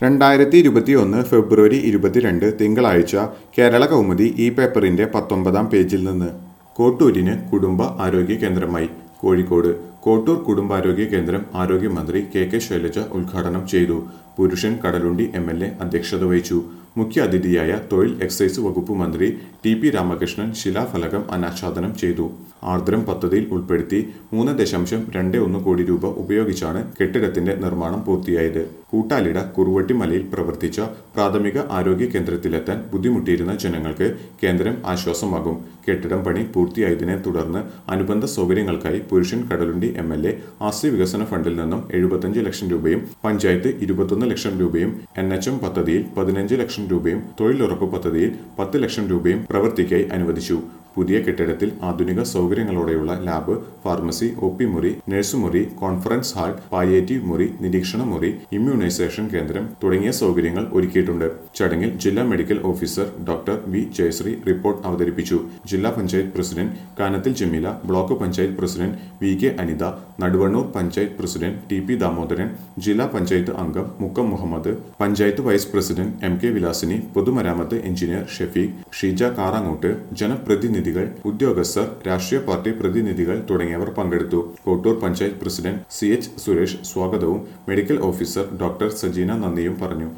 രണ്ടായിരത്തി ഇരുപത്തിയൊന്ന് ഫെബ്രുവരി ഇരുപത്തിരണ്ട് തിങ്കളാഴ്ച കേരള കൗമുദി ഈ പേപ്പറിന്റെ പത്തൊമ്പതാം പേജിൽ നിന്ന് കോട്ടൂരിന് കുടുംബ ആരോഗ്യ കേന്ദ്രമായി കോഴിക്കോട് കോട്ടൂർ കുടുംബാരോഗ്യ കേന്ദ്രം ആരോഗ്യമന്ത്രി കെ കെ ശൈലജ ഉദ്ഘാടനം ചെയ്തു പുരുഷൻ കടലുണ്ടി എം എൽ എ അധ്യക്ഷത വഹിച്ചു മുഖ്യ അതിഥിയായ തൊഴിൽ എക്സൈസ് വകുപ്പ് മന്ത്രി ടി പി രാമകൃഷ്ണൻ ശിലാഫലകം അനാച്ഛാദനം ചെയ്തു ആർദ്രം പദ്ധതിയിൽ ഉൾപ്പെടുത്തി മൂന്ന് ദശാംശം രണ്ട് ഒന്ന് കോടി രൂപ ഉപയോഗിച്ചാണ് കെട്ടിടത്തിന്റെ നിർമ്മാണം പൂർത്തിയായത് കൂട്ടാലിട കുറുവട്ടിമലയിൽ പ്രവർത്തിച്ച പ്രാഥമിക ആരോഗ്യ കേന്ദ്രത്തിലെത്താൻ ബുദ്ധിമുട്ടിയിരുന്ന ജനങ്ങൾക്ക് കേന്ദ്രം ആശ്വാസമാകും കെട്ടിടം പണി പൂർത്തിയായതിനെ തുടർന്ന് അനുബന്ധ സൗകര്യങ്ങൾക്കായി പുരുഷൻ കടലുണ്ടി എം എൽ എ ആസ്തി വികസന ഫണ്ടിൽ നിന്നും എഴുപത്തഞ്ച് ലക്ഷം രൂപയും പഞ്ചായത്ത് ഇരുപത്തൊന്ന് ലക്ഷം രൂപയും എൻ എച്ച് എം പദ്ധതിയിൽ പതിനഞ്ച് ലക്ഷം രൂപയും തൊഴിലുറപ്പ് പദ്ധതിയിൽ പത്ത് ലക്ഷം രൂപയും പ്രവൃത്തിക്കായി അനുവദിച്ചു പുതിയ കെട്ടിടത്തിൽ ആധുനിക സൗകര്യങ്ങളോടെയുള്ള ലാബ് ഫാർമസി ഒ പി മുറി നഴ്സ് മുറി കോൺഫറൻസ് ഹാൾ പായേറ്റീവ് മുറി നിരീക്ഷണ മുറി ഇമ്മ്യൂണൈസേഷൻ കേന്ദ്രം തുടങ്ങിയ സൗകര്യങ്ങൾ ഒരുക്കിയിട്ടുണ്ട് ചടങ്ങിൽ ജില്ലാ medical officer doctor V Jayasree report അവതരിപ്പിച്ചു ജില്ലാ panchayat president Kanathil Jameela block panchayat president V K Anitha Naduvannur panchayat president T P Damodaran ജില്ലാ പഞ്ചായത്ത് അംഗം Mukkam Muhammad panchayat vice president M K Vilasini പൊതുമരാമത്ത് എഞ്ചിനീയർ ഷെഫീഖ് ഷീജ കാറാങ്ങോട്ട് ജനപ്രതിനിധികൾ ഉദ്യോഗസ്ഥർ രാഷ്ട്രീയ പാർട്ടി പ്രതിനിധികൾ തുടങ്ങിയവർ പങ്കെടുത്തു Kottoor panchayat president C H Suresh സ്വാഗതവും മെഡിക്കൽ ഓഫീസർ ഡോക്ടർ സജീന നന്ദിയും പറഞ്ഞു